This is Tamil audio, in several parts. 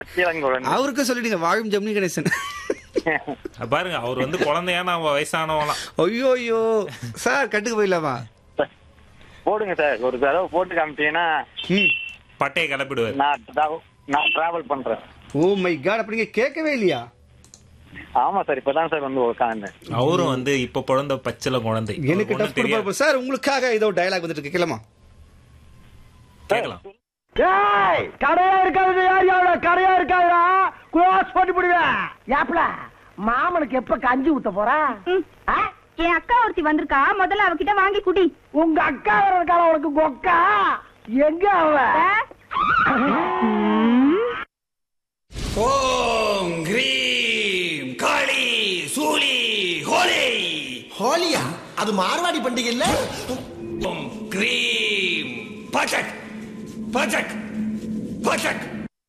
கீழங்குழந்தை அவருக்கும் சொல்லிடுங்க வாழும் ஜெமினி கணேசன் பாருங்க அவர் வந்து குழந்தையான வயசானவங்களாம் ஐயோ ஐயோ சார் கட்டுக்கு போயிடலாமா போடுங்க சார் ஒரு தடவை போட்டு காமிச்சீங்கன்னா ம் பட்டையை கிளப்பிடுவாரு நான் tra- நான் டிராவல் பண்றேன் ஓ மை காட் அப்படிங்க கேட்கவே இல்லையா ஆமா சார் இப்பதான் சார் வந்து உட்காந்தேன் அவரும் வந்து இப்ப பிறந்த பச்சில குழந்தை எனக்கு அவருக்கு டஃப் ஒண்ணும் தெரியாது. கொடுப்பாரு சார் உங்களுக்காக ஏதோ டயலாக் வந்துட்டு இருக்கு கேளமா கேட்கலாம் ஏய் கடையா இருக்காது யார் யாரோட கடையா இருக்காதுடா க்ளோஸ் பண்ணி விடுவேன் ஏப்ல மாமனுக்கு எப்ப கஞ்சி ஊத்த போற ம். ஆ? என் அக்கா ஒருத்தி வந்திருக்கா முதல்ல அவகிட்ட வாங்கி குடி உங்க அக்கா வேற இருக்காளா உனக்கு கொக்கா எங்க அவ ஓம் கிரீம் காளி சூலி ஹோலி ஹோலியா அது மார்வாடி பண்டிகை இல்ல ஓம் கிரீம் பச்சக் பச்சக் பச்சக்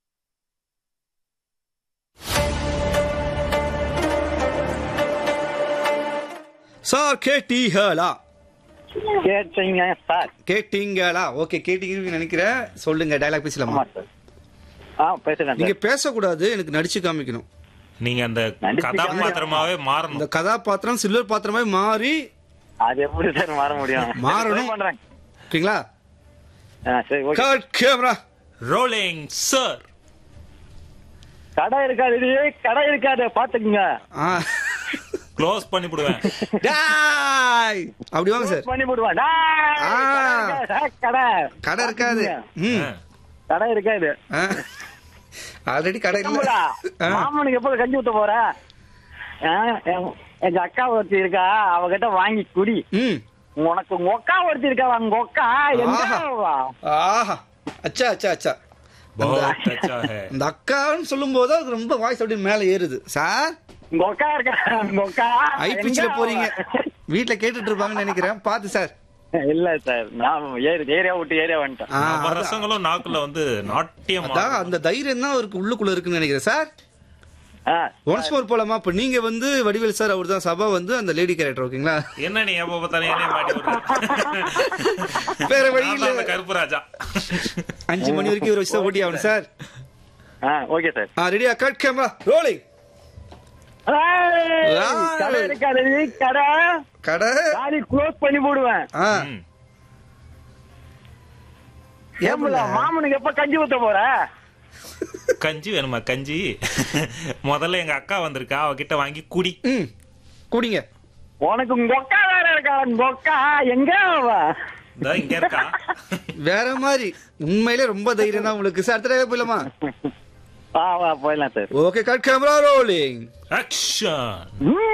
சார் கேட்டீங்களா கேட்டீங்க சார் கேட்டீங்களா ஓகே கேட்டீங்கன்னு நினைக்கிறேன் சொல்லுங்க டயலாக் பேசலாமா ஆமா சார் ஆ பேசுறேன் நீங்க சார் பேசக்கூடாது எனக்கு நடிச்சு காமிக்கணும் நீங்க அந்த நடிச்சு கதாபாத்திரமாவே இந்த மாறணும் கதாபாத்திரம் சில்வர் பாத்திரமாவே மாறி அது எப்படி சார் மாற முடியும் மாறணும். Try பண்றேன் ஓகேங்களா ஆ, சரி okay cut camera rolling sir கடை இருக்காது இது கடை இருக்காது பாத்துக்குங்க க்ளோஸ் பண்ணி விடுவேன் டாய் அப்படி வாங்க சார் பண்ணி போடுவான் டேய், ஆ. கடை இருக்காது, சார், கடை கடை இருக்காது ம் கடை இருக்காது ஆல்ரெடி கடை இல்ல தம்புடா, ஆ. மாமனுக்கு எப்போ கஞ்சி ஊத்த போற ஆ, என்- எங்க அக்கா ஒருத்தி இருக்கா அவகிட்ட வாங்கி குடி ம் உனக்கு உங்க அக்கா ஒருத்தி இருக்கா உங்க அக்கா எங்க ஆஹா. அவ? ஆஹா அச்சா அச்சா அச்சா बहुत अच्छा है இந்த அக்கான்னு சொல்லும் போது அது ரொம்ப வாய்ஸ் அப்படியே மேல ஏறுது சார் உங்க அக்கா இருக்கா உங்க அக்கா ஐ எங்க பிச்சில் அவ? போறீங்க வீட்ல கேட்டுட்டு இருப்பாங்கன்னு நினைக்கிறேன் பாத்து சார் இல்ல சார் நான் ஏரி ஏரியா விட்டு ஏரியா வந்துட்டேன் ஆ, நம்ம அதான். ரசங்களும் நாக்குல வந்து நாட்டியம் அதான் அந்த தைரியம் தான் அவருக்கு உள்ளுக்குள்ள இருக்குன்னு நினைக்கிறேன் சார் ஆ, ஒன்ஸ் மோர் போலாமா இப்ப நீங்க வந்து வடிவேல் சார் அவர் தான் சபா வந்து அந்த லேடி கேரக்டர் ஓகேங்களா என்ன நீ எப்ப பார்த்தாலும் என்னைய மாட்டி விடுற? வேற வழி நான் இல்ல தான் அந்த கருப்பு ராஜா அஞ்சு மணி வரைக்கும் ஒரு வச்சு தான் ஓட்டி ஆகணும் சார் ஆ, ஓகே சார் ஆ ரெடியா கட் கேமரா ரோலிங் ஏய், ஏய். கடை இருக்காது கடை கடை காலி க்ளோஸ் பண்ணி போடுவேன் ஆ ம். ஏம்புல மாமனுக்கு எப்ப கஞ்சி ஊத்த போற கஞ்சி வேணுமா கஞ்சி முதல்ல எங்க அக்கா வந்திருக்கா அவகிட்ட வாங்கி குடி ம் குடிங்க உனக்கு உங்க அக்கா வேற இருக்கா உங்க அக்கா எங்க அவ இதோ இங்க இருக்கா வேற மாதிரி உண்மையிலே ரொம்ப தைரியம் தான் உங்களுக்கு சார் அடுத்த போயிடலாமா வா வா போயிடலாம் sir okay cut camera rolling action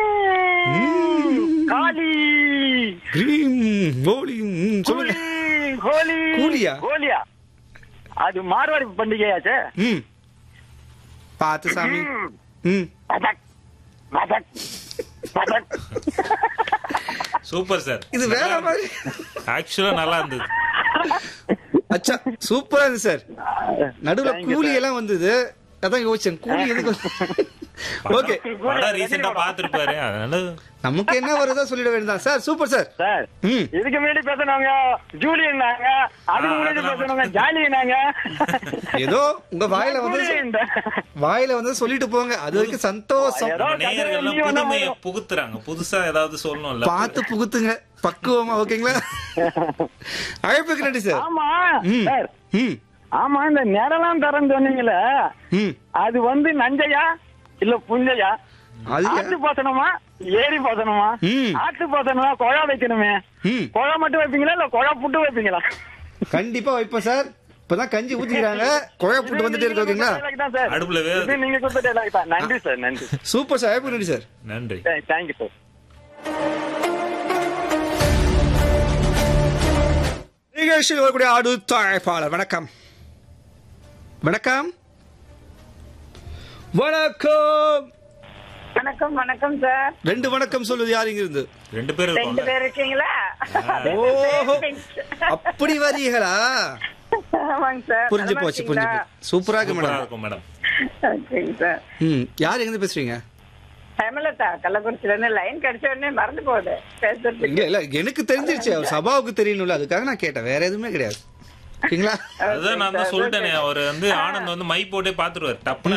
காளி கிரீம் ரோலிங் சொல்லுங்க ஹோலி கூலியா? ஹோலியா அது மார்வாடி பண்டிகையாச்சே ம் பார்த்து சாமி ம் பதக் பதக் பதக் சூப்பர் சார் இது வேற மாதிரி ஆக்சுவலா நல்லா இருந்தது அச்சா சூப்பரா இருந்துச்சு சார் நடுவுல Thank you, கூலி sir. எல்லாம் வந்தது அதான் யோசிச்சேன் கூலி எதுக்கு ஓகே படம் ரீசெண்டா பாத்துருப்பாரு அதனால நமக்கு என்ன வருதோ சொல்லிட வேண்டியதான் சார் சூப்பர் சார் சார் ம் இதுக்கு முன்னாடி பேசினவங்க ஜூலியன்னாங்க அதுக்கு ஆ, முன்னாடி அதெல்லாம் பேசினவங்க ஜாலினாங்க ஏதோ உங்க வாயில வந்து வாயில வந்து சொல்லிட்டு போங்க அது வரைக்கும் சந்தோஷம் ஏதோ நம்ம நேயர்கள்லாம் கதை வந்து புதுமையை வந்தா புகுத்துறாங்க புதுசா ஏதாவது சொல்லணும்ல பார்த்து புகுத்துங்க பக்குவமா ஓகேங்களா அழைப்புக்கு நன்றி சார் ஆமா ம் சார் ம் ஆமா இந்த நேரம்லாம் தரேன்னு சொன்னீங்களே ம் அது வந்து நஞ்சையா இல்ல புஞ்சையா அது ஆத்து பாசனமா ஏரி பாசனமா ம். ஆத்து பாசனமா குழா வைக்கணுமே ம் குழா மட்டும் வைப்பீங்களா இல்ல குழா புட்டு வைப்பீங்களா கண்டிப்பா வைப்போம் சார் இப்பதான் கஞ்சி ஊத்திக்கிறாங்க குழா புட்டு வந்துட்டே இருக்கு ஓகேங்களா சார் அடுப்புல வேகுது. இது நீங்க கொடுத்த dialogue தான் நன்றி சார் நன்றி சூப்பர் சார் அழைப்புக்கு நன்றி சார் நன்றி தேங்க்யூ சார் நிகழ்ச்சியில் வரக்கூடிய அடுத்த அழைப்பாளர் வணக்கம் வணக்கம் வணக்கம் வணக்கம் வணக்கம் சார் ரெண்டு வணக்கம் சொல்லுது யார் இங்க இருந்து ரெண்டு பேரும் ரெண்டு இருக்கோம்ல பேர் இருக்கீங்களா ஓஹோ அப்படி வரீங்களா ஆமாங்க சார் புரிஞ்சு நலமா போச்சு புரிஞ்சு இருக்கீங்களா? போச்சு சூப்பரா இருக்கு சூப்பரா மேடம் இருக்கும் மேடம் ஓகேங்க சார் ம் யார் எங்க இருந்து பேசுறீங்க ஹேமலதா கள்ளக்குறிச்சில இருந்து லைன் கிடைச்ச உடனே மறந்து போகுது பேசுறதுக்கு இல்ல இல்ல எனக்கு தெரிஞ்சிருச்சு அவர் சபாவுக்கு தெரியணும்ல அதுக்காக நான் கேட்டேன் வேற எதுவுமே கிடையாது ஓகேங்களா அதுதான் நான் தான் சொல்லிட்டேனே அவர் வந்து ஆனந்த் வந்து மை போட்டே பாத்துருவாரு டப்புன்னு